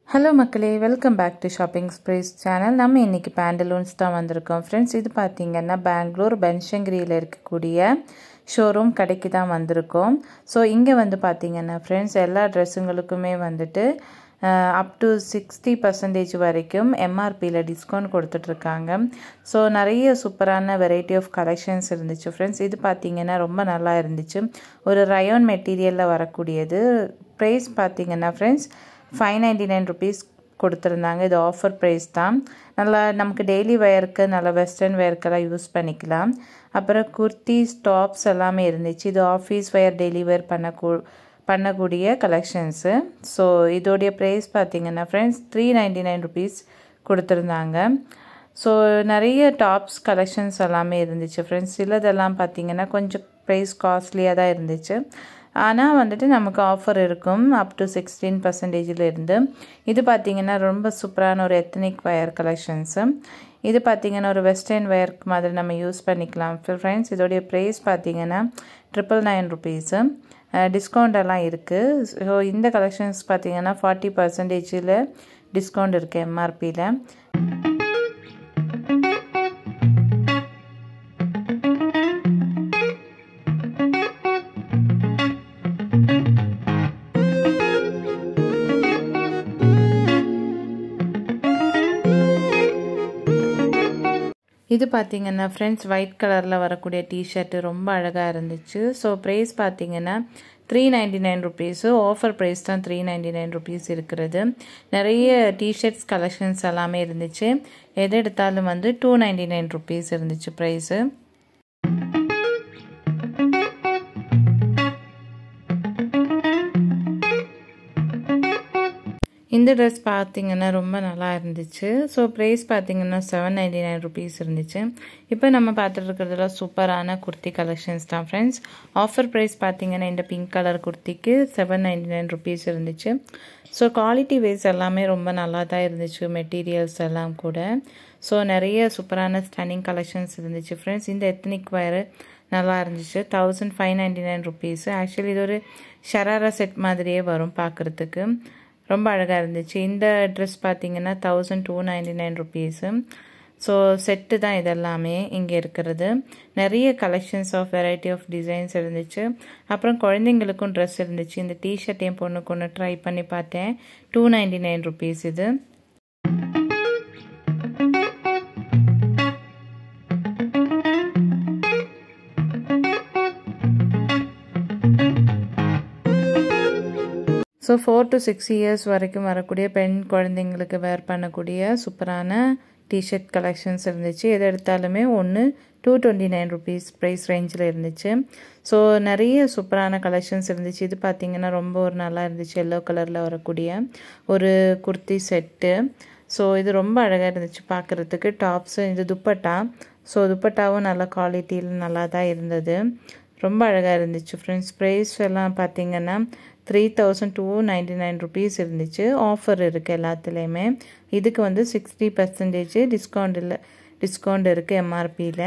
hello மக்களே welcome back to shopping sprees channel நம்ம இன்றைக்கி பேண்டலூன்ஸ் தான் வந்திருக்கோம் ஃப்ரெண்ட்ஸ் இது பார்த்திங்கன்னா பெங்களூர் பென்ஷங்கிரியில் இருக்கக்கூடிய ஷோரூம் கடைக்கு தான் வந்திருக்கோம் ஸோ இங்கே வந்து பார்த்திங்கன்னா ஃப்ரெண்ட்ஸ் எல்லா ட்ரெஸ்ஸுங்களுக்குமே வந்துட்டு அப் டு சிக்ஸ்டி பர்சன்டேஜ் வரைக்கும் எம்ஆர்பியில் டிஸ்கவுண்ட் கொடுத்துட்ருக்காங்க ஸோ நிறைய சூப்பரான வெரைட்டி ஆஃப் கலெக்ஷன்ஸ் இருந்துச்சு ஃப்ரெண்ட்ஸ் இது பார்த்திங்கன்னா ரொம்ப நல்லா இருந்துச்சு ஒரு ரயோன் மெட்டீரியலில் வரக்கூடியது ப்ரைஸ் பார்த்திங்கன்னா friends five ninety nine rupees கொடுத்துருந்தாங்க இது ஆஃபர் ப்ரைஸ் தான் நல்லா நமக்கு டெய்லி வேருக்கு நல்லா வெஸ்டர்ன் வேர்க்கெல்லாம் யூஸ் பண்ணிக்கலாம் அப்புறம் குர்த்திஸ் டாப்ஸ் எல்லாமே இருந்துச்சு இது ஆஃபீஸ் வேர் டெய்லி வேர் பண்ணக்கூ பண்ணக்கூடிய கலெக்ஷன்ஸு ஸோ இதோடைய ப்ரைஸ் பார்த்திங்கன்னா friends three ninety nine rupees கொடுத்துருந்தாங்க ஸோ நிறைய டாப்ஸ் கலெக்ஷன்ஸ் எல்லாமே இருந்துச்சு ஃப்ரெண்ட்ஸ் சிலதெல்லாம் பார்த்திங்கன்னா கொஞ்சம் ப்ரைஸ் காஸ்ட்லியாக தான் இருந்துச்சு ஆனால் வந்துட்டு நமக்கு ஆஃபர் இருக்கும் அப் டு சிக்ஸ்டீன் பர்சன்டேஜில் இருந்து இது பார்த்திங்கன்னா ரொம்ப சூப்பரான ஒரு எத்தனிக் வயர் கலெக்ஷன்ஸு இது பார்த்திங்கன்னா ஒரு வெஸ்டர்ன் வயர்க்கு மாதிரி நம்ம யூஸ் பண்ணிக்கலாம் ஃப்ரெண்ட்ஸ் இதோடைய ப்ரைஸ் பார்த்திங்கன்னா ட்ரிபிள் நைன் ருபீஸு டிஸ்கவுண்ட் எல்லாம் இருக்குது ஸோ இந்த கலெக்ஷன்ஸ் பார்த்திங்கன்னா ஃபார்ட்டி பர்சன்டேஜில் டிஸ்கவுண்ட் இருக்குது எம்ஆர்பியில் இது பார்த்திங்கன்னா ஃப்ரெண்ட்ஸ் ஒயிட் கலரில் வரக்கூடிய டிஷர்ட்டு ரொம்ப அழகாக இருந்துச்சு ஸோ ப்ரைஸ் பார்த்திங்கன்னா three ninety nine rupees offer price தான் த்ரீ நைன்டி நைன் ருபீஸ் இருக்கிறது நிறைய டிஷர்ட்ஸ் கலெக்ஷன்ஸ் எல்லாமே இருந்துச்சு எது எடுத்தாலும் வந்து டூ நைன்டி நைன் ருபீஸ் இருந்துச்சு ப்ரைஸு இந்த ட்ரெஸ் பார்த்திங்கன்னா ரொம்ப நல்லா இருந்துச்சு ஸோ ப்ரைஸ் பார்த்திங்கன்னா செவன் நைன்டி நைன் ருபீஸ் இருந்துச்சு இப்போ நம்ம பார்த்துட்டு இருக்கிறதுல சூப்பரான குர்த்தி கலெக்ஷன்ஸ் தான் ஃப்ரெண்ட்ஸ் ஆஃபர் ப்ரைஸ் பார்த்திங்கன்னா இந்த பிங்க் கலர் குர்த்திக்கு செவன் நைன்டி நைன் ருபீஸ் இருந்துச்சு ஸோ குவாலிட்டி வைஸ் எல்லாமே ரொம்ப நல்லா தான் இருந்துச்சு மெட்டீரியல்ஸ் எல்லாம் கூட ஸோ நிறைய சூப்பரான ஸ்டன்னிங் கலெக்ஷன்ஸ் இருந்துச்சு ஃப்ரெண்ட்ஸ் இந்த எத்தனிக் வயரு நல்லா இருந்துச்சு thousand five ninety nine rupees actually இது ஒரு ஷராரா செட் மாதிரியே வரும் பார்க்குறதுக்கு ரொம்ப அழகாக இருந்துச்சு இந்த ட்ரெஸ் பார்த்தீங்கன்னா thousand two ninety nine rupees so set தான் இதெல்லாமே இங்கே இருக்கிறது நிறைய collections of variety of designs இருந்துச்சு அப்புறம் குழந்தைங்களுக்கும் ட்ரெஸ் இருந்துச்சு இந்த டிஷர்ட் என் பொண்ணுக்கு ஒன்று ட்ரை பண்ணி பார்த்தேன் டூ நைன்டி நைன் ருபீஸ் இது so four to six years வரைக்கும் வரக்கூடிய பெண் குழந்தைங்களுக்கு வேர் பண்ணக்கூடிய சூப்பரான டிஷர்ட் கலெக்ஷன்ஸ் இருந்துச்சு எது எடுத்தாலுமே ஒன்று two twenty nine rupees price ரேஞ்சில் இருந்துச்சு ஸோ நிறைய சூப்பரான கலெக்ஷன்ஸ் இருந்துச்சு இது பார்த்திங்கன்னா ரொம்ப ஒரு நல்லா இருந்துச்சு எல்லோ கலரில் வரக்கூடிய ஒரு குர்த்தி செட்டு ஸோ இது ரொம்ப அழகாக இருந்துச்சு பார்க்குறதுக்கு டாப்ஸு இது துப்பட்டா ஸோ துப்பட்டாவும் நல்ல குவாலிட்டியில் நல்லா தான் இருந்தது ரொம்ப அழகாக இருந்துச்சு ஃப்ரெண்ட்ஸ் ப்ரைஸ் எல்லாம் பார்த்திங்கன்னா three thousand two ninety nine rupees இருந்துச்சு ஆஃபர் இருக்குது எல்லாத்துலேயுமே இதுக்கு வந்து சிக்ஸ்டி பர்சன்டேஜ் டிஸ்கவுண்ட் இல்லை டிஸ்கவுண்ட் இருக்குது எம்ஆர்பியில்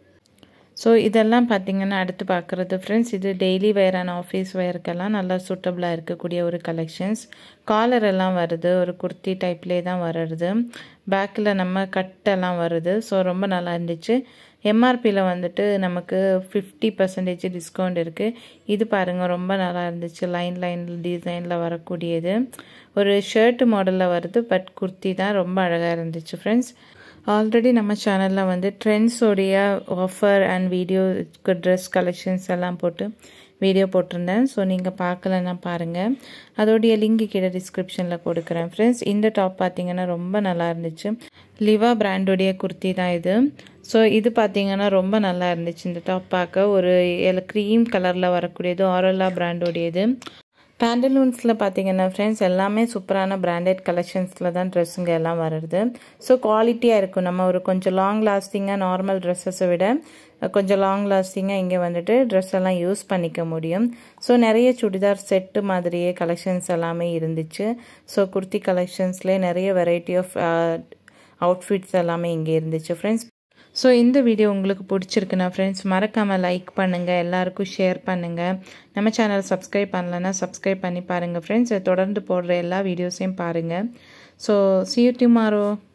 ஸோ இதெல்லாம் பார்த்திங்கன்னா அடுத்து பார்க்குறது ஃப்ரெண்ட்ஸ் இது டெய்லி வேரான ஆஃபீஸ் வேருக்கெல்லாம் நல்லா சூட்டபுளாக இருக்கக்கூடிய ஒரு கலெக்ஷன்ஸ் காலர் எல்லாம் வருது ஒரு குர்த்தி டைப்லேயே தான் வருது பேக்கில் நம்ம கட்டெல்லாம் வருது ஸோ ரொம்ப நல்லா இருந்துச்சு எம்ஆர்பியில் வந்துட்டு நமக்கு ஃபிஃப்டி பர்சன்டேஜ் டிஸ்கவுண்ட் இருக்குது இது பாருங்கள் ரொம்ப நல்லா இருந்துச்சு லைன் லைன் டிசைனில் வரக்கூடியது ஒரு ஷர்ட் மாடலில் வருது பட் குர்த்தி தான் ரொம்ப அழகாக இருந்துச்சு ஃப்ரெண்ட்ஸ் ஆல்ரெடி நம்ம சேனலில் வந்து ட்ரெண்ட்ஸோடைய offer and video dress collections எல்லாம் போட்டு வீடியோ போட்டிருந்தேன் ஸோ நீங்கள் பார்க்கலன்னா பாருங்கள் அதோடைய லிங்க் கீழே டிஸ்கிரிப்ஷனில் கொடுக்குறேன் ஃப்ரெண்ட்ஸ் இந்த டாப் பார்த்தீங்கன்னா ரொம்ப நல்லா இருந்துச்சு லிவா பிராண்டோடைய குர்த்தி தான் இது ஸோ இது பார்த்தீங்கன்னா ரொம்ப நல்லா இருந்துச்சு இந்த டாப் பார்க்க ஒரு க்ரீம் கலரில் வரக்கூடியது ஆரல்லா பிராண்டோடையது பேண்டலூன்ஸில் பார்த்தீங்கன்னா ஃப்ரெண்ட்ஸ் எல்லாமே சூப்பரான பிராண்டட் கலெக்ஷன்ஸில் தான் ட்ரெஸ்ஸுங்க எல்லாம் வருது ஸோ குவாலிட்டியாக இருக்கும் நம்ம ஒரு கொஞ்சம் லாங் லாஸ்டிங்காக நார்மல் ட்ரெஸ்ஸஸை விட கொஞ்சம் லாங் லாஸ்டிங்காக இங்கே வந்துட்டு ட்ரெஸ் எல்லாம் யூஸ் பண்ணிக்க முடியும் ஸோ நிறைய சுடிதார் செட்டு மாதிரியே கலெக்ஷன்ஸ் எல்லாமே இருந்துச்சு ஸோ குர்த்தி கலெக்ஷன்ஸ்லேயே நிறைய வெரைட்டி ஆஃப் அவுட்ஃபிட்ஸ் எல்லாமே இங்கே இருந்துச்சு ஃப்ரெண்ட்ஸ் ஸோ இந்த வீடியோ உங்களுக்கு பிடிச்சிருக்குண்ணா ஃப்ரெண்ட்ஸ் மறக்காமல் லைக் பண்ணுங்கள் எல்லாருக்கும் ஷேர் பண்ணுங்கள் நம்ம சேனல் சப்ஸ்கிரைப் பண்ணலன்னா சப்ஸ்கிரைப் பண்ணி பாருங்கள் ஃப்ரெண்ட்ஸ் தொடர்ந்து போடுற எல்லா வீடியோஸையும் பாருங்கள் ஸோ see you tomorrow